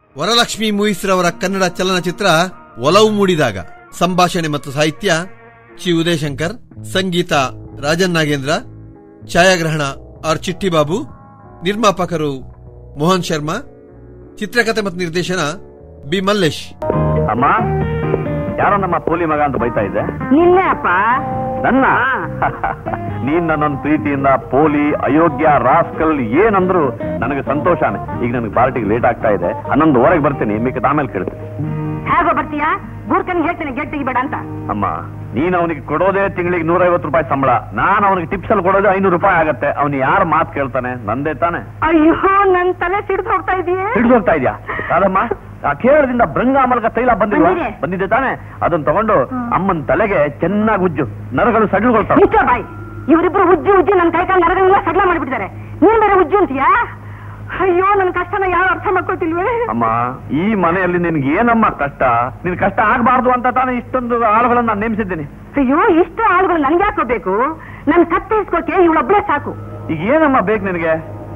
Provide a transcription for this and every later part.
ವರಲಕ್ಷ್ಮಿ ಮೂಯಿಸ್ರವರ ಕನ್ನಡ ಚಲನಚಿತ್ರ ಒಲವು ಮೂಡಿದಾಗ ಸಂಭಾಷಣೆ ಮತ್ತು ಸಾಹಿತ್ಯ ಚಿ ಉದಯಶಂಕರ್ ಸಂಗೀತ ರಾಜನ್ ನಾಗೇಂದ್ರ ಛಾಯಾಗ್ರಹಣ ಆರ್ ಚಿಟ್ಟಿಬಾಬು ನಿರ್ಮಾಪಕರು ಮೋಹನ್ ಶರ್ಮಾ ಚಿತ್ರಕಥೆ ಮತ್ತು ನಿರ್ದೇಶನ ಬಿ ಮಲ್ಲೇಶ್ ಅಮ್ಮ ಯಾರೋ ನಮ್ಮ ಪೋಲಿ ಮಗ ಅಂತ ಬೈತಾ ಇದ್ದೆ ನಿನ್ನೆ ಅಪ್ಪ ನನ್ನ ನೀನ್ ನನ್ನೊಂದು ಪ್ರೀತಿಯಿಂದ ಪೋಲಿ ಅಯೋಗ್ಯ ರಾಸ್ಕಲ್ ಏನಂದ್ರು ನನಗೆ ಸಂತೋಷನೇ ಈಗ ನನಗೆ ಪಾರ್ಟಿಗೆ ಲೇಟ್ ಆಗ್ತಾ ಇದೆ ಹನ್ನೊಂದುವರೆಗೆ ಬರ್ತೀನಿ ಮಿಕ್ಕ ಆಮೇಲೆ ಕೇಳ್ತೀನಿ ಹೇಗೋ ಬರ್ತೀಯಾ ಬೂರ್ಕನಿಗೆ ಹೇಳ್ತೇನೆ ಗೇಟ್ ತೆಗಿಬೇಡ ಅಂತ ಅಮ್ಮ ನೀನ್ ಅವನಿಗೆ ಕೊಡೋದೇ ತಿಂಗಳಿಗೆ ನೂರೈವತ್ತು ರೂಪಾಯಿ ಸಂಬಳ ನಾನು ಅವನಿಗೆ ಟಿಪ್ಸ್ ಅಲ್ಲಿ ಕೊಡೋದೇ ಐನೂರು ರೂಪಾಯಿ ಆಗತ್ತೆ ಅವನು ಯಾರು ಮಾತು ಕೇಳ್ತಾನೆ ನಂದೇ ತಾನೆ ಅಯ್ಯೋ ನನ್ ತಲೆ ಸಿಡ್ದು ಹೋಗ್ತಾ ಇದೆಯೇ ಹಿಡಿದು ಹೋಗ್ತಾ ಇದ್ಯಾ ಕಾದಮ್ಮ ಆ ಕೇರಳದಿಂದ ಭೃಂಗಾಮಲಕ ತೈಲ ಬಂದಿಲ್ವಾ ಬಂದಿದೆ. ಬಂದಿದೆ ತಾನೆ ಅದನ್ನ ತಗೊಂಡು ಅಮ್ಮನ ತಲೆಗೆ ಚೆನ್ನಾಗಿ ಉಜ್ಜು ನರಗಳು ಸಡಿಲ್ಕೊಳ್ತಾವೆ ನಿಜ ಬಾಯ್ ಇವರಿಬ್ರು ಉಜ್ಜಿ ಉಜ್ಜಿ ನನ್ನ ಕೈ ಕಾಲು ನರಗಳೆಲ್ಲ ಸಡ್ಲ ಮಾಡಿಬಿಟ್ಟಿದ್ದಾರೆ ನೀನ್ ಬೇರೆ ಉಜ್ಜು ಅಂತೀಯಾ ಅಯ್ಯೋ ನನ್ನ ಕಷ್ಟನ ಯಾರು ಅರ್ಥ ಮಾಡ್ಕೊಳ್ತಿಲ್ವೇ ಅಮ್ಮ ಈ ಮನೆಯಲ್ಲಿ ನಿನ್ಗೆ ಏನಮ್ಮ ಕಷ್ಟ ನಿನ್ ಕಷ್ಟ ಆಗ್ಬಾರ್ದು ಅಂತ ತಾನೇ ಇಷ್ಟೊಂದು ಆಳುಗಳನ್ನ ನಾನು ನೇಮಿಸಿದ್ದೀನಿ ಅಯ್ಯೋ ಇಷ್ಟು ಆಳುಗಳು ನನ್ಗೆ ಹಾಕೋಬೇಕು ನನ್ ಕತ್ತೆ ಇಸ್ಕೋಕೆ ಇವಳೊಬ್ಳೆ ಸಾಕು ಈಗ ಏನಮ್ಮ ಬೇಕು ನಿನಗೆ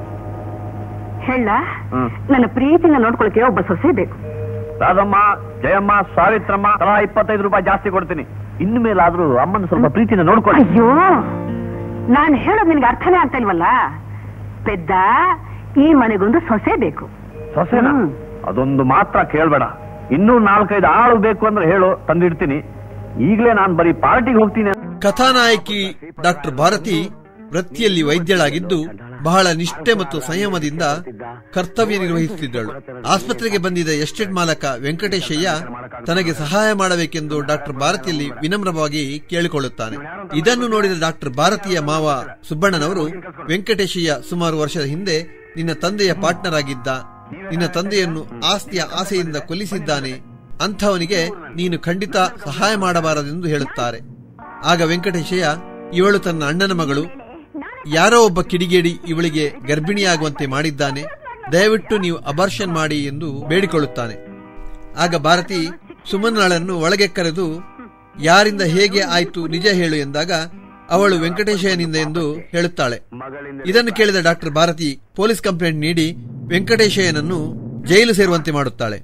ಹೇಳ ಹ್ಮ್. ನನ್ನ ಪ್ರೀತಿನ ನೋಡ್ಕೊಳಕ್ಕೆ ಒಬ್ಬ ಸೊಸೆ ಬೇಕು ರಾಧಮ್ಮ ಜಯಮ್ಮ ಸಾವಿತ್ರಮ್ಮ ತಲಾ ಇಪ್ಪತ್ತೈದು ರೂಪಾಯಿ ಜಾಸ್ತಿ ಕೊಡ್ತೀನಿ ಇನ್ನು ಮೇಲಾದ್ರೂ ಅಮ್ಮನ ಸ್ವಲ್ಪ ಪ್ರೀತಿನ ನೋಡ್ಕೊಳ್ಳಿ ಅಯ್ಯೋ ನಾನ್ ಹೇಳೋದು ನಿನ್ಗೆ ಅರ್ಥನೇ ಆಗ್ತಾ ಇಲ್ವಲ್ಲ ಪೆದ್ದ ಈ ಮನೆಗೊಂದು ಸೊಸೆ ಬೇಕು ಸೊಸೆನ ಹ್ಮ್. ಅದೊಂದು ಮಾತ್ರ ಕೇಳ್ಬೇಡ ಇನ್ನೂ ನಾಲ್ಕೈದು ಆಳು ಬೇಕು ಅಂದ್ರೆ ಹೇಳು ತಂದಿಡ್ತೀನಿ ಈಗಲೇ ನಾನು ಬರೀ ಪಾರ್ಟಿಗೆ ಹೋಗ್ತೀನಿ ಕಥಾನಾಯಕಿ ಡಾಕ್ಟರ್ ಭಾರತಿ ವೃತ್ತಿಯಲ್ಲಿ ವೈದ್ಯಳಾಗಿದ್ದು ಬಹಳ ನಿಷ್ಠೆ ಮತ್ತು ಸಂಯಮದಿಂದ ಕರ್ತವ್ಯ ನಿರ್ವಹಿಸುತ್ತಿದ್ದಳು ಆಸ್ಪತ್ರೆಗೆ ಬಂದಿದ್ದ ಎಸ್ಟೇಟ್ ಮಾಲಕ ವೆಂಕಟೇಶಯ್ಯ ತನಗೆ ಸಹಾಯ ಮಾಡಬೇಕೆಂದು ಡಾಕ್ಟರ್ ಭಾರತಿಯಲ್ಲಿ ವಿನಮ್ರವಾಗಿ ಕೇಳಿಕೊಳ್ಳುತ್ತಾನೆ ಇದನ್ನು ನೋಡಿದ ಡಾಕ್ಟರ್ ಭಾರತೀಯ ಮಾವ ಸುಬ್ಬಣ್ಣನವರು ವೆಂಕಟೇಶಯ್ಯ ಸುಮಾರು ವರ್ಷದ ಹಿಂದೆ ನಿನ್ನ ತಂದೆಯ ಪಾರ್ಟ್ನರ್ ಆಗಿದ್ದ ನಿನ್ನ ತಂದೆಯನ್ನು ಆಸ್ತಿಯ ಆಸೆಯಿಂದ ಕೊಲ್ಲಿಸಿದ್ದಾನೆ ಅಂಥವನಿಗೆ ನೀನು ಖಂಡಿತ ಸಹಾಯ ಮಾಡಬಾರದೆಂದು ಹೇಳುತ್ತಾರೆ ಆಗ ವೆಂಕಟೇಶಯ್ಯ ಇವಳು ತನ್ನ ಅಣ್ಣನ ಮಗಳು ಯಾರೋ ಒಬ್ಬ ಕಿಡಿಗೇಡಿ ಇವಳಿಗೆ ಗರ್ಭಿಣಿಯಾಗುವಂತೆ ಮಾಡಿದ್ದಾನೆ ದಯವಿಟ್ಟು ನೀವು ಅಬರ್ಷನ್ ಮಾಡಿ ಎಂದು ಬೇಡಿಕೊಳ್ಳುತ್ತಾನೆ ಆಗ ಭಾರತಿ ಸುಮನ್ನಾಳನ್ನು ಒಳಗೆ ಕರೆದು ಯಾರಿಂದ ಹೇಗೆ ಆಯ್ತು ನಿಜ ಹೇಳು ಎಂದಾಗ ಅವಳು ವೆಂಕಟೇಶಯ್ಯನಿಂದ ಎಂದು ಹೇಳುತ್ತಾಳೆ ಇದನ್ನು ಕೇಳಿದ ಡಾಕ್ಟರ್ ಭಾರತಿ ಪೊಲೀಸ್ ಕಂಪ್ಲೇಂಟ್ ನೀಡಿ ವೆಂಕಟೇಶಯ್ಯನನ್ನು ಜೈಲು ಸೇರುವಂತೆ ಮಾಡುತ್ತಾಳೆ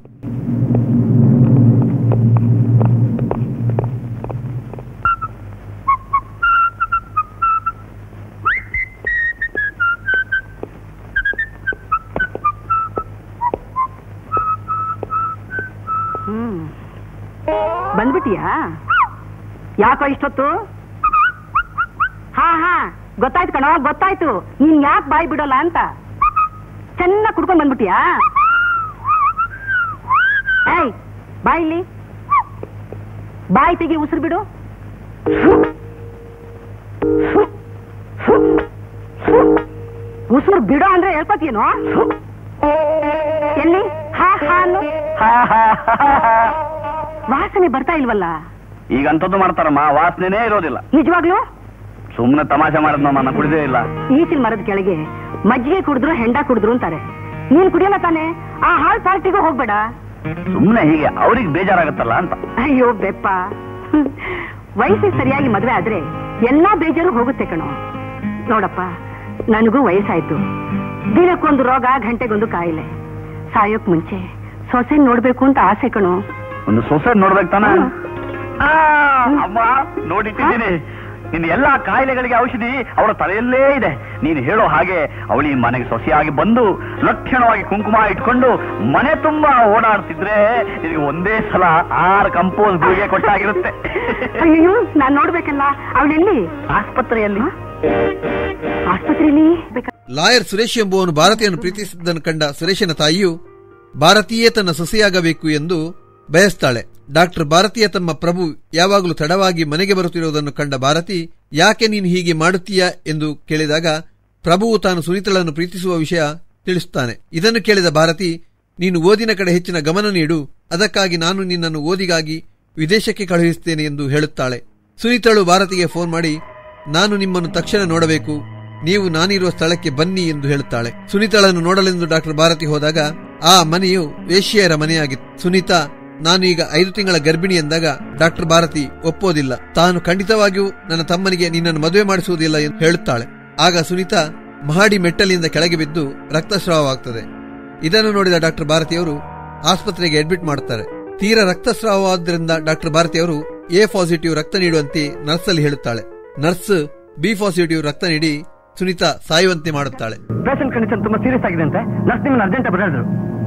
ಹ್ಮ್ ಬಂದ್ಬಿಟ್ಟಿಯಾ ಯಾಕೋ ಇಷ್ಟೊತ್ತು ಹಾ ಹಾ ಗೊತ್ತಾಯ್ತು ಕಣೋ ಗೊತ್ತಾಯ್ತು ನೀನ್ ಯಾಕೆ ಬಾಯ್ ಬಿಡೋಲ್ಲ ಅಂತ ಚೆನ್ನಾಗಿ ಕುಡ್ಕೊಂಡ್ ಬಂದ್ಬಿಟ್ಟಿಯಾ ಏಯ್ ಬಾಯ್ ಇಲ್ಲಿ ಬಾಯ್ ತೆಗಿ ಉಸಿರು ಬಿಡು ಉಸಿರು ಬಿಡೋ ಅಂದ್ರೆ ಹೇಳ್ಕೊತೀನೋ ಎಲ್ಲಿ ಹಾ ಹಾ ಅನ್ನು ವಾಸನೆ ಬರ್ತಾ ಇಲ್ವಲ್ಲ ಈಗ ಅಂಥದ್ದು ಮಾಡ್ತಾರಮ್ಮ ವಾಸನೆನೇ ಇರೋದಿಲ್ಲ ನಿಜವಾಗ್ಲೂ ಸುಮ್ಮನೆ ತಮಾಷೆ ಮಾಡಿದ್ನಮ್ಮ ನಾನು ಕುಡಿದೇ ಇಲ್ಲ ಈಚಿಲ್ ಮರದ ಕೆಳಗೆ ಮಜ್ಜಿಗೆ ಕುಡಿದ್ರು ಹೆಂಡ ಕುಡಿದ್ರು ಅಂತಾರೆ ನೀನ್ ಕುಡಿಯಲ್ಲ ತಾನೆ ಆ ಹಾಲ್ ಪಾರ್ಟಿಗೂ ಹೋಗ್ಬೇಡ ಸುಮ್ಮನೆ ಹೀಗೆ ಅವ್ರಿಗೆ ಬೇಜಾರಾಗತ್ತಲ್ಲ ಅಂತ ಅಯ್ಯೋ ಬೆಪ್ಪ ಹ್ಮ್. ವಯಸ್ಸಿಗೆ ಸರಿಯಾಗಿ ಮದ್ವೆ ಆದ್ರೆ ಎಲ್ಲಾ ಬೇಜಾರು ಹೋಗುತ್ತೆ ಕಣೋ ನೋಡಪ್ಪ ನನಗೂ ವಯಸ್ಸಾಯ್ತು ದಿನಕ್ಕೊಂದು ರೋಗ ಗಂಟೆಗೊಂದು ಕಾಯಿಲೆ ಸಾಯೋಕ್ ಮುಂಚೆ ಸೊಸೆ ನೋಡ್ಬೇಕು ಅಂತ ಆಸೆ ಕಣೋ ಒಂದು ಸೊಸೆ ನೋಡ್ಬೇಕು ತಾನೆ ಹ್ಮ್. ಆ, ಅಮ್ಮ ನೋಡಿಟ್ಟಿದ್ದೀನಿ ನಿನ್ನ ಎಲ್ಲಾ ಕಾಯಿಲೆಗಳಿಗೆ ಔಷಧಿ ಅವಳ ತಲೆಯಲ್ಲೇ ಇದೆ ನೀನು ಹೇಳೋ ಹಾಗೆ ಅವಳಿ ಮನೆಗೆ ಸೊಸೆಯಾಗಿ ಬಂದು ಲಕ್ಷಣವಾಗಿ ಕುಂಕುಮ ಇಟ್ಕೊಂಡು ಮನೆ ತುಂಬಾ ಓಡಾಡ್ತಿದ್ರೆ ನಿನಗೆ ಒಂದೇ ಸಲ ಆರು ಕಂಪೋಸ್ ಗುಳಿಗೆ ಕೊಟ್ಟಾಗಿರುತ್ತೆ ಅಯ್ಯೋ ನಾನ್ ನೋಡ್ಬೇಕಲ್ಲ ಅವಳೆಲ್ಲಿ ಆಸ್ಪತ್ರೆಯಲ್ಲಿ ಆಸ್ಪತ್ರೆಯಲ್ಲಿ ಬೇಕಾ ಲಾಯರ್ ಸುರೇಶ್ ಎಂಬುವನು ಭಾರತಿಯನ್ನು ಪ್ರೀತಿಸಿದ್ದನ್ನು ಕಂಡ ಸುರೇಶನ ತಾಯಿಯು ಭಾರತೀಯೇ ತನ್ನ ಸೊಸೆಯಾಗಬೇಕು ಎಂದು ಬಯಸ್ತಾಳೆ ಡಾಕ್ಟರ್ ಭಾರತೀಯ ತಮ್ಮ ಪ್ರಭು ಯಾವಾಗಲೂ ತಡವಾಗಿ ಮನೆಗೆ ಬರುತ್ತಿರುವುದನ್ನು ಕಂಡ ಭಾರತಿ ಯಾಕೆ ನೀನು ಹೀಗೆ ಮಾಡುತ್ತೀಯಾ ಎಂದು ಕೇಳಿದಾಗ ಪ್ರಭುವು ತಾನು ಸುನೀತಳನ್ನು ಪ್ರೀತಿಸುವ ವಿಷಯ ತಿಳಿಸುತ್ತಾನೆ ಇದನ್ನು ಕೇಳಿದ ಭಾರತಿ ನೀನು ಓದಿನ ಕಡೆ ಹೆಚ್ಚಿನ ಗಮನ ನೀಡು ಅದಕ್ಕಾಗಿ ನಾನು ನಿನ್ನನ್ನು ಓದಿಗಾಗಿ ವಿದೇಶಕ್ಕೆ ಕಳುಹಿಸುತ್ತೇನೆ ಎಂದು ಹೇಳುತ್ತಾಳೆ ಸುನೀತಳು ಭಾರತಿಗೆ ಫೋನ್ ಮಾಡಿ ನಾನು ನಿಮ್ಮನ್ನು ತಕ್ಷಣ ನೋಡಬೇಕು ನೀವು ನಾನಿರುವ ಸ್ಥಳಕ್ಕೆ ಬನ್ನಿ ಎಂದು ಹೇಳುತ್ತಾಳೆ ಸುನೀತಾಳನ್ನು ನೋಡಲೆಂದು ಡಾಕ್ಟರ್ ಭಾರತಿ ಹೋದಾಗ ಆ ಮನೆಯು ವೇಶ್ಯೆಯರ ಮನೆಯಾಗಿತ್ತು ಸುನೀತಾ ನಾನು ಈಗ ಐದು ತಿಂಗಳ ಗರ್ಭಿಣಿ ಎಂದಾಗ ಡಾಕ್ಟರ್ ಭಾರತಿ ಒಪ್ಪೋದಿಲ್ಲ ತಾನು ಖಂಡಿತವಾಗಿಯೂ ನನ್ನ ತಮ್ಮನಿಗೆ ನಿನ್ನನ್ನು ಮದುವೆ ಮಾಡಿಸುವುದಿಲ್ಲ ಎಂದು ಹೇಳುತ್ತಾಳೆ ಆಗ ಸುನೀತಾ ಮಹಾಡಿ ಮೆಟ್ಟಲಿನಿಂದ ಕೆಳಗೆ ಬಿದ್ದು ರಕ್ತಸ್ರಾವವಾಗ್ತದೆ ಇದನ್ನು ನೋಡಿದ ಡಾಕ್ಟರ್ ಭಾರತಿಯವರು ಆಸ್ಪತ್ರೆಗೆ ಅಡ್ಮಿಟ್ ಮಾಡುತ್ತಾರೆ ತೀರಾ ರಕ್ತಸ್ರಾವವಾದ್ದರಿಂದ ಡಾಕ್ಟರ್ ಭಾರತಿ ಅವರು ಎ ಪಾಸಿಟಿವ್ ರಕ್ತ ನೀಡುವಂತೆ ನರ್ಸ್ ಅಲ್ಲಿ ಹೇಳುತ್ತಾಳೆ ನರ್ಸ್ ಬಿ ಪಾಸಿಟಿವ್ ರಕ್ತ ನೀಡಿ ಸುನೀತಾ ಸಾಯುವಂತೆ ಮಾಡುತ್ತಾಳೆ ಪೇಷಂಟ್ ಕಂಡೀಷನ್ ತುಂಬಾ ಸೀರಿಯಸ್ ಆಗಿದೆ ಅಂತೆ ನರ್ಸ್ ನಿಮ್ಮನ್ನ ಅರ್ಜೆಂಟ್ ಬರೆದ್ರು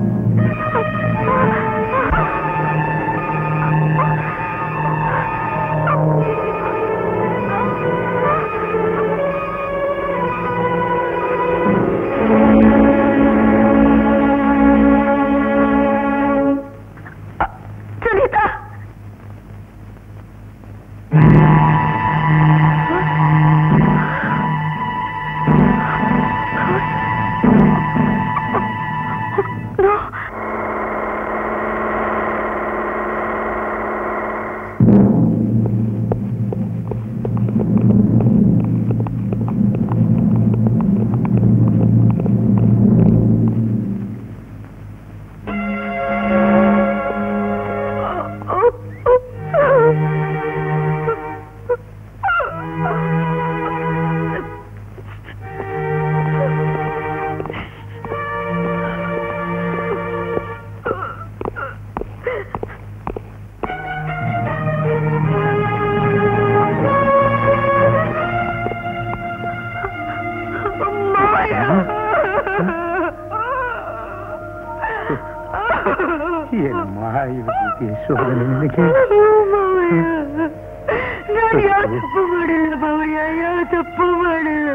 ಸುನೀತಾ ನಾನು ಯಾವ ತಪ್ಪು ಮಾಡಿಲ್ಲ ಮಾವಯ್ಯ ಯಾವ ತಪ್ಪು ಮಾಡಿಲ್ಲ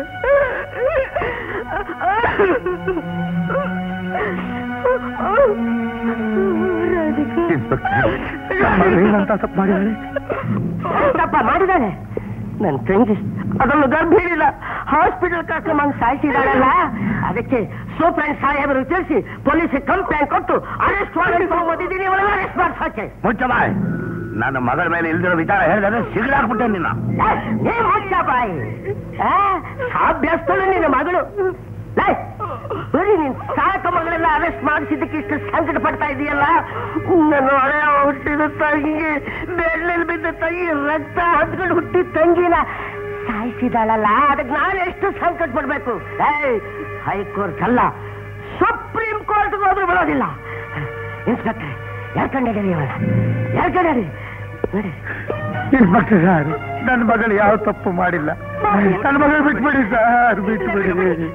ತಪ್ಪ ಮಾಡಿದ್ದಾನೆ ನನ್ನ ತಂಗಿ ಅದನ್ನು ಗರ್ಭಿಣಿಲ್ಲ ಹಾಸ್ಪಿಟಲ್ ಕರ್ಕೊಂಡ್ ಸಾಯಿಸಿದಾಳಲ್ಲ ಅದಕ್ಕೆ ಸೂಪರ್ ಸಾಹೇಬರು ತಿಳಿಸಿ ಪೊಲೀಸಿಗೆ ಕಂಪ್ಲೇಂಟ್ ಕೊಟ್ಟು ಅರೆಸ್ಟ್ ಮಾಡಿ ತಗೊಂಡಿದ್ದೀನಿ ಅರೆಸ್ಟ್ ಮಾಡ್ಸಕ್ಕೆ ಮುಚ್ಚಬಾಯ್ ನನ್ನ ಮಗಳ ಮೇಲೆ ಇಲ್ದಿರೋ ವಿಚಾರ ಹೇಳಿದ್ರೆ ಸಿಗಲಾಕ್ಬಿಟ್ಟೆ ನಿನ್ನ ಏ ಮುಚ್ಚ ಬಾಯಿ ಸಾಭ್ಯಸ್ತಳು ನಿನ್ನ ಮಗಳು ಲೇ, ಬರೀ ನೀನ್ ಸಾಕ ಮಗಳೆಲ್ಲ ಅರೆಸ್ಟ್ ಮಾಡಿಸಿದ್ದಕ್ಕೆ ಇಷ್ಟು ಸಂಕಟ ಪಡ್ತಾ ಇದೆಯಲ್ಲ ನನ್ನ ಹೊರೆ ಹುಟ್ಟಿದ ತಂಗಿ ಬೆಳ್ಳಿಲ್ ಬಿದ್ದ ತಂಗಿ ರಕ್ತ ಹತ್ಕೊಂಡು ಹುಟ್ಟಿದ ತಂಗಿನ ಸಾಯಿಸಿದಾಳಲ್ಲ ಅದಕ್ಕೆ ನಾನು ಎಷ್ಟು ಸಂಕಟ ಪಡ್ಬೇಕು ಹೈಕೋರ್ಟ್ ಅಲ್ಲ ಸುಪ್ರೀಂ ಕೋರ್ಟ್ಗೆ ಹೋದ್ರೂ ಬಿಡೋದಿಲ್ಲ ಇನ್ಸ್ಪೆಕ್ಟರ್ ಯಾಕಂಡಿದ್ದೀವಿ ಇವಳ ಯಾಕಂಡಿ ನೋಡಿ ಇನ್ಸ್ಪೆಕ್ಟರ್ ಸರ್ ನನ್ನ ಮಗಳು ಯಾವ ತಪ್ಪು ಮಾಡಿಲ್ಲ ನನ್ನ ಮಗಳು ಬಿಟ್ಬಿಡಿ ಸರ್ ಬಿಟ್ಬಿಡಿ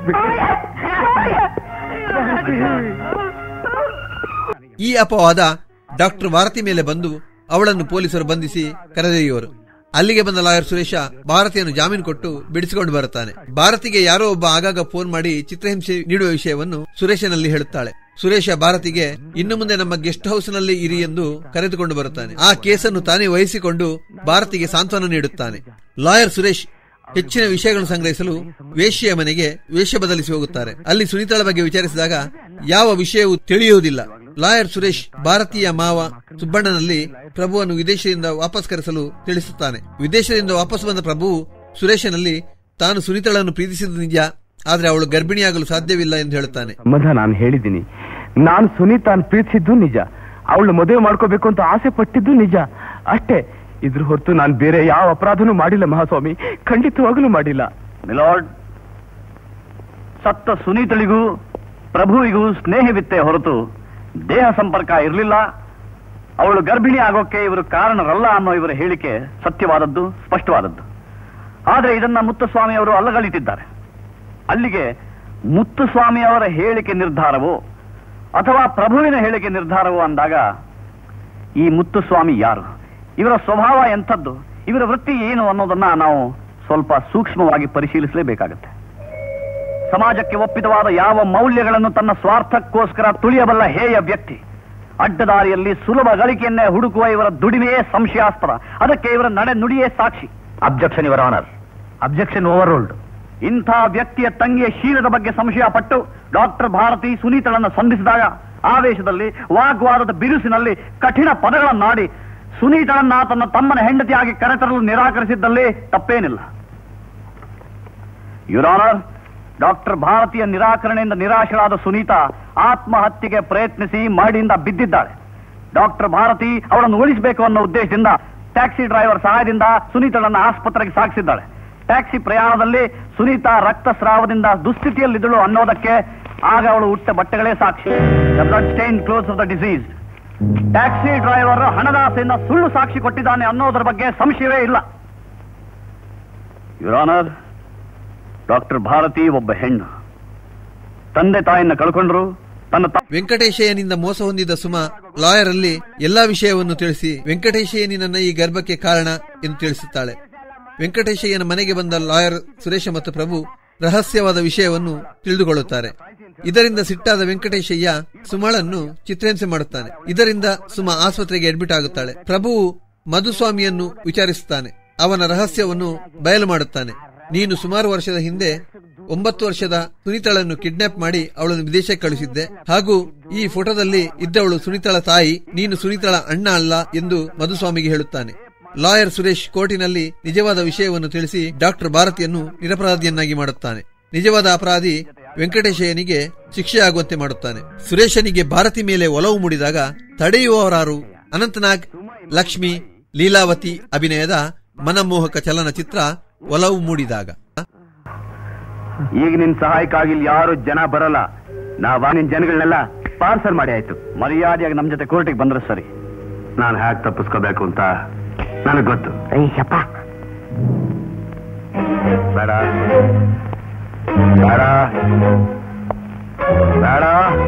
ಈ ಅಪವಾದ ಡಾಕ್ಟರ್ ಭಾರತಿ ಮೇಲೆ ಬಂದು ಅವಳನ್ನು ಪೊಲೀಸರು ಬಂಧಿಸಿ ಕರೆದೊಯ್ಯುವರು ಅಲ್ಲಿಗೆ ಬಂದ ಲಾಯರ್ ಸುರೇಶ ಭಾರತಿಯನ್ನು ಜಾಮೀನು ಕೊಟ್ಟು ಬಿಡಿಸಿಕೊಂಡು ಬರುತ್ತಾನೆ ಭಾರತಿಗೆ ಯಾರೋ ಒಬ್ಬ ಆಗಾಗ ಫೋನ್ ಮಾಡಿ ಚಿತ್ರಹಿಂಸೆ ನೀಡುವ ವಿಷಯವನ್ನು ಸುರೇಶನಲ್ಲಿ ಹೇಳುತ್ತಾಳೆ ಸುರೇಶ ಭಾರತಿಗೆ ಇನ್ನು ಮುಂದೆ ನಮ್ಮ ಗೆಸ್ಟ್ ಹೌಸ್ ನಲ್ಲಿ ಇರಿ ಎಂದು ಕರೆದುಕೊಂಡು ಬರುತ್ತಾನೆ ಆ ಕೇಸನ್ನು ತಾನೇ ವಹಿಸಿಕೊಂಡು ಭಾರತಿಗೆ ಸಾಂತ್ವನ ನೀಡುತ್ತಾನೆ ಲಾಯರ್ ಸುರೇಶ್ ಹೆಚ್ಚಿನ ವಿಷಯಗಳನ್ನು ಸಂಗ್ರಹಿಸಲು ವೇಶ್ಯೆಯ ಮನೆಗೆ ವೇಷ ಬದಲಿಸಿ ಹೋಗುತ್ತಾರೆ ಅಲ್ಲಿ ಸುನೀತಾಳ ಬಗ್ಗೆ ವಿಚಾರಿಸಿದಾಗ ಯಾವ ವಿಷಯವೂ ತಿಳಿಯುವುದಿಲ್ಲ ಲಾಯರ್ ಸುರೇಶ್ ಭಾರತೀಯ ಮಾವ ಸುಬ್ಬಣ್ಣನಲ್ಲಿ ಪ್ರಭುವನ್ನು ವಿದೇಶದಿಂದ ವಾಪಸ್ ಕರೆಸಲು ತಿಳಿಸುತ್ತಾನೆ ವಿದೇಶದಿಂದ ವಾಪಸ್ ಬಂದ ಪ್ರಭುವು ಸುರೇಶನಲ್ಲಿ ತಾನು ಸುನೀತಾಳನ್ನು ಪ್ರೀತಿಸಿದ ನಿಜ ಆದ್ರೆ ಅವಳು ಗರ್ಭಿಣಿಯಾಗಲು ಸಾಧ್ಯವಿಲ್ಲ ಎಂದು ಹೇಳುತ್ತಾನೆ ಸಂಬಂಧ ನಾನು ಹೇಳಿದ್ದೀನಿ ನಾನು ಸುನೀತಾನ್ ಪ್ರೀತಿಸಿದ್ದು ನಿಜ ಅವಳು ಮದುವೆ ಮಾಡ್ಕೋಬೇಕು ಅಂತ ಆಸೆ ಪಟ್ಟಿದ್ದು ನಿಜ ಅಷ್ಟೇ ಇದ್ರ ಹೊರತು ನಾನು ಬೇರೆ ಯಾವ ಅಪರಾಧನೂ ಮಾಡಿಲ್ಲ ಮಹಾಸ್ವಾಮಿ ಖಂಡಿತವಾಗಲೂ ಮಾಡಿಲ್ಲ ಮಿಲಾರ್ಡ್ ಸತ್ತ ಸುನೀತಳಿಗೂ ಪ್ರಭುವಿಗೂ ಸ್ನೇಹವಿತ್ತೆ ಹೊರತು ದೇಹ ಸಂಪರ್ಕ ಇರಲಿಲ್ಲ ಅವಳು ಗರ್ಭಿಣಿ ಆಗೋಕೆ ಇವರು ಕಾರಣರಲ್ಲ ಅನ್ನೋ ಇವರ ಹೇಳಿಕೆ ಸತ್ಯವಾದದ್ದು ಸ್ಪಷ್ಟವಾದದ್ದು ಆದರೆ ಇದನ್ನ ಮುತ್ತುಸ್ವಾಮಿ ಅವರು ಅಲ್ಲಗಳಿಟ್ಟಿದ್ದಾರೆ ಅಲ್ಲಿಗೆ ಮುತ್ತುಸ್ವಾಮಿ ಅವರ ಹೇಳಿಕೆ ನಿರ್ಧಾರವೋ ಅಥವಾ ಪ್ರಭುವಿನ ಹೇಳಿಕೆ ನಿರ್ಧಾರವೋ ಅಂದಾಗ ಈ ಮುತ್ತುಸ್ವಾಮಿ ಯಾರು ಇವರ ಸ್ವಭಾವ ಎಂಥದ್ದು ಇವರ ವೃತ್ತಿ ಏನು ಅನ್ನೋದನ್ನ ನಾವು ಸ್ವಲ್ಪ ಸೂಕ್ಷ್ಮವಾಗಿ ಪರಿಶೀಲಿಸಲೇಬೇಕಾಗತ್ತೆ ಸಮಾಜಕ್ಕೆ ಒಪ್ಪಿತವಾದ ಯಾವ ಮೌಲ್ಯಗಳನ್ನು ತನ್ನ ಸ್ವಾರ್ಥಕ್ಕೋಸ್ಕರ ತುಳಿಯಬಲ್ಲ ಹೇಯ ವ್ಯಕ್ತಿ ಅಡ್ಡದಾರಿಯಲ್ಲಿ ಸುಲಭ ಗಳಿಕೆಯನ್ನೇ ಹುಡುಕುವ ಇವರ ದುಡಿಮೆಯೇ ಸಂಶಯಾಸ್ಪದ ಅದಕ್ಕೆ ಇವರ ನಡೆ ನುಡಿಯೇ ಸಾಕ್ಷಿ objection your honour objection overruled ಇಂಥ ವ್ಯಕ್ತಿಯ ತಂಗಿಯ ಶೀಲದ ಬಗ್ಗೆ ಸಂಶಯ ಪಟ್ಟು ಡಾಕ್ಟರ್ ಭಾರತಿ ಸುನೀತಳನ್ನು ಸಂಧಿಸಿದಾಗ ಆವೇಶದಲ್ಲಿ ವಾಗ್ವಾದದ ಬಿರುಸಿನಲ್ಲಿ ಕಠಿಣ ಪದಗಳನ್ನಾಡಿ ಸುನೀತಳನ್ನ ತನ್ನ ತಮ್ಮನ ಹೆಂಡತಿಯಾಗಿ ಕರೆತರಲು ನಿರಾಕರಿಸಿದ್ದಲ್ಲಿ ತಪ್ಪೇನಿಲ್ಲ ಯುರಾನರ್ ಡಾಕ್ಟರ್ ಭಾರತೀಯ ನಿರಾಕರಣೆಯಿಂದ ನಿರಾಶರಾದ ಸುನೀತಾ ಆತ್ಮಹತ್ಯೆಗೆ ಪ್ರಯತ್ನಿಸಿ ಮಹಡಿಯಿಂದ ಬಿದ್ದಿದ್ದಾಳೆ ಡಾಕ್ಟರ್ ಭಾರತಿ ಅವಳನ್ನು ಉಳಿಸಬೇಕು ಅನ್ನೋ ಉದ್ದೇಶದಿಂದ ಟ್ಯಾಕ್ಸಿ ಡ್ರೈವರ್ ಸಹಾಯದಿಂದ ಸುನೀತಳನ್ನು ಆಸ್ಪತ್ರೆಗೆ ಸಾಗಿಸಿದ್ದಾಳೆ ಟ್ಯಾಕ್ಸಿ ಪ್ರಯಾಣದಲ್ಲಿ ಸುನೀತಾ ರಕ್ತಸ್ರಾವದಿಂದ ದುಸ್ಥಿತಿಯಲ್ಲಿದ್ದಳು ಅನ್ನೋದಕ್ಕೆ ಆಗ ಅವಳು ಉಟ್ಟ ಬಟ್ಟೆಗಳೇ ಸಾಕ್ಷಿ the blood stain clothes of the deceased taxi driver ಹಣದ ಆಸೆಯಿಂದ ಸುಳ್ಳು ಸಾಕ್ಷಿ ಕೊಟ್ಟಿದ್ದಾನೆ ಅನ್ನೋದರ ಬಗ್ಗೆ ಸಂಶಯವೇ ಇಲ್ಲ ಯುರಾನರ್ ಡಾಕ್ಟರ್ ಭಾರತಿ ಒಬ್ಬ ಹೆಣ್ಣು ತಂದೆ ತಾಯಿಯನ್ನ ಕಳ್ಕೊಂಡ್ರು ತನ್ನ ತ- ವೆಂಕಟೇಶಯ್ಯನಿಂದ ಮೋಸ ಹೊಂದಿದ ಸುಮಾ ಲಾಯರ್ ಅಲ್ಲಿ ಎಲ್ಲಾ ವಿಷಯವನ್ನು ತಿಳಿಸಿ ವೆಂಕಟೇಶಯ್ಯನಿ ನನ್ನ ಈ ಗರ್ಭಕ್ಕೆ ಕಾರಣ ಎಂದು ತಿಳಿಸುತ್ತಾಳೆ ವೆಂಕಟೇಶಯ್ಯನ ಮನೆಗೆ ಬಂದ ಲಾಯರ್ ಸುರೇಶ ಮತ್ತು ಪ್ರಭು ರಹಸ್ಯವಾದ ವಿಷಯವನ್ನು ತಿಳಿದುಕೊಳ್ಳುತ್ತಾರೆ ಇದರಿಂದ ಸಿಟ್ಟಾದ ವೆಂಕಟೇಶಯ್ಯ ಸುಮಾಳನ್ನು ಚಿತ್ರಹಿಂಸೆ ಮಾಡುತ್ತಾನೆ ಇದರಿಂದ ಸುಮಾ ಆಸ್ಪತ್ರೆಗೆ ಅಡ್ಮಿಟ್ ಆಗುತ್ತಾಳೆ ಪ್ರಭುವು ಮಧುಸ್ವಾಮಿಯನ್ನು ವಿಚಾರಿಸುತ್ತಾನೆ ಅವನ ರಹಸ್ಯವನ್ನು ಬಯಲು ಮಾಡುತ್ತಾನೆ ನೀನು ಸುಮಾರು ವರ್ಷದ ಹಿಂದೆ ಒಂಬತ್ತು ವರ್ಷದ ಸುನೀತಳನ್ನು ಕಿಡ್ನಾಪ್ ಮಾಡಿ ಅವಳನ್ನು ವಿದೇಶಕ್ಕೆ ಕಳುಹಿಸಿದ್ದೆ ಹಾಗೂ ಈ ಫೋಟೋದಲ್ಲಿ ಇದ್ದವಳು ಸುನೀತಳ ತಾಯಿ ನೀನು ಸುನೀತಳ ಅಣ್ಣ ಅಲ್ಲ ಎಂದು ಮಧುಸ್ವಾಮಿಗೆ ಹೇಳುತ್ತಾನೆ ಲಾಯರ್ ಸುರೇಶ್ ಕೋರ್ಟಿನಲ್ಲಿ ನಿಜವಾದ ವಿಷಯವನ್ನು ತಿಳಿಸಿ ಡಾಕ್ಟರ್ ಭಾರತಿಯನ್ನು ನಿರಪರಾಧಿಯನ್ನಾಗಿ ಮಾಡುತ್ತಾನೆ ನಿಜವಾದ ಅಪರಾಧಿ ವೆಂಕಟೇಶಯ್ಯನಿಗೆ ಶಿಕ್ಷೆಯಾಗುವಂತೆ ಮಾಡುತ್ತಾನೆ ಸುರೇಶನಿಗೆ ಭಾರತಿ ಮೇಲೆ ಒಲವು ಮೂಡಿದಾಗ ತಡೆಯುವವರಾರು ಅನಂತನಾಗ್ ಲಕ್ಷ್ಮಿ ಲೀಲಾವತಿ ಅಭಿನಯದ ಮನಮೋಹಕ ಚಲನಚಿತ್ರ ಒಲವು ಮೂಡಿದಾಗ ಈಗ ನಿನ್ ಸಹಾಯಕ್ಕಾಗಿ ಇಲ್ಲಿ ಯಾರು ಜನ ಬರಲ್ಲ ನಾವ್ ನಿನ್ ಜನಗಳನ್ನೆಲ್ಲ ಪಾರ್ಸಲ್ ಮಾಡಿ ಆಯ್ತು ಮರ್ಯಾದೆಯಾಗಿ ನಮ್ ಜೊತೆ ಕೋರ್ಟಿಗೆ ಬಂದ್ರೆ ಸರಿ ನಾನು ಹ್ಯಾಕ್ ತಪ್ಪಿಸ್ಕೋಬೇಕು ಅಂತ ನನಗ್ ಗೊತ್ತು ಅಯ್ಯಪ್ಪ ಬೇಡ ಬೇಡ ಬೇಡ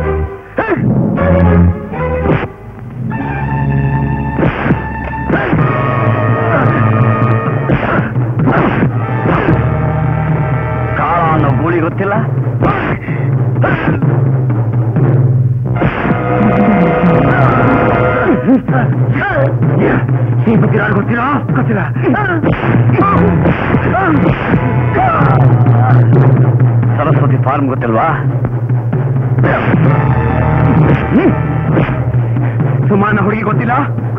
ಕಾಳ ಅನ್ನೋ ಗೂಳಿ ಗೊತ್ತಿಲ್ಲ ಈ ಬಗ್ಗೆ ಯಾರು ಗೊತ್ತಿಲ್ಲ ಗೊತ್ತಿಲ್ಲ ಸರಸ್ವತಿ ಫಾರ್ಮ್ ಗೊತ್ತಿಲ್ವಾ ಸುಮಾನ ಹುಡುಗಿ ಗೊತ್ತಿಲ್ಲ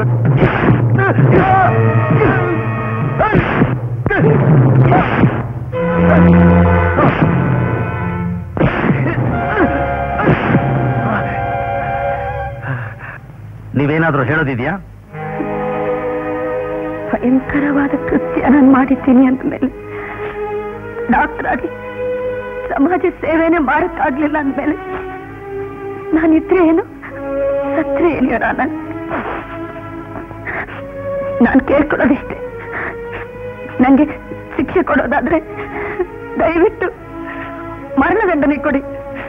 ನೀವೇನಾದ್ರೂ ಹೇಳೋದಿದ್ಯಾ ಭಯಂಕರವಾದ ಕೃತ್ಯ ನಾನು ಮಾಡಿದ್ದೀನಿ ಅಂದಮೇಲೆ ಡಾಕ್ಟರ್ ಆಗಿ ಸಮಾಜ ಸೇವೆನೇ ಮಾಡಕ್ಕಾಗ್ಲಿಲ್ಲ ಅಂದಮೇಲೆ ನಾನಿದ್ರೆ ಏನು ಸತ್ರೆ ಏನು ಇರೋಣ ನಾನು ಕೇಳ್ಕೊಳ್ಳೋದಿಷ್ಟೇ ನಂಗೆ ಶಿಕ್ಷೆ ಕೊಡೋದಾದ್ರೆ ದಯವಿಟ್ಟು ಮರಣದಂಡನೆ ಕೊಡಿ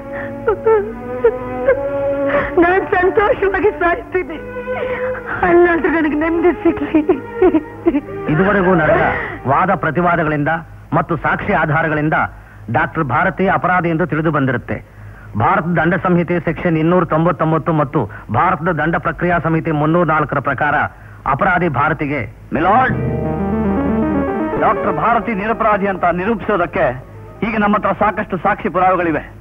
ನಾನು ಸಂತೋಷವಾಗಿ ಸಾಯ್ತೀನಿ ಅಲ್ಲಾದ್ರೂ ನನಗೆ ನೆಮ್ಮದಿ ಸಿಗ್ಲಿ ಇದುವರೆಗೂ ನಡೆದ ವಾದ ಪ್ರತಿವಾದಗಳಿಂದ ಮತ್ತು ಸಾಕ್ಷಿ ಆಧಾರಗಳಿಂದ ಡಾಕ್ಟರ್ ಭಾರತಿ ಅಪರಾಧಿ ಎಂದು ತಿಳಿದು ಬಂದಿರುತ್ತೆ ಭಾರತ ದಂಡ ಸಂಹಿತೆ ಸೆಕ್ಷನ್ ಇನ್ನೂರ ತೊಂಬತ್ತೊಂಬತ್ತು ಮತ್ತು ಭಾರತದ ದಂಡ ಪ್ರಕ್ರಿಯಾ ಸಮಿತಿ ಮುನ್ನೂರ ನಾಲ್ಕರ ಪ್ರಕಾರ ಅಪರಾಧಿ ಭಾರತಿಗೆ ಮಿಲಾಡ್ ಡಾಕ್ಟರ್ ಭಾರತಿ ನಿರಪರಾಧಿ ಅಂತ ನಿರೂಪಿಸೋದಕ್ಕೆ ಈಗ ನಮ್ಮ ಹತ್ರ ಸಾಕಷ್ಟು ಸಾಕ್ಷಿ ಪುರಾವೆಗಳಿವೆ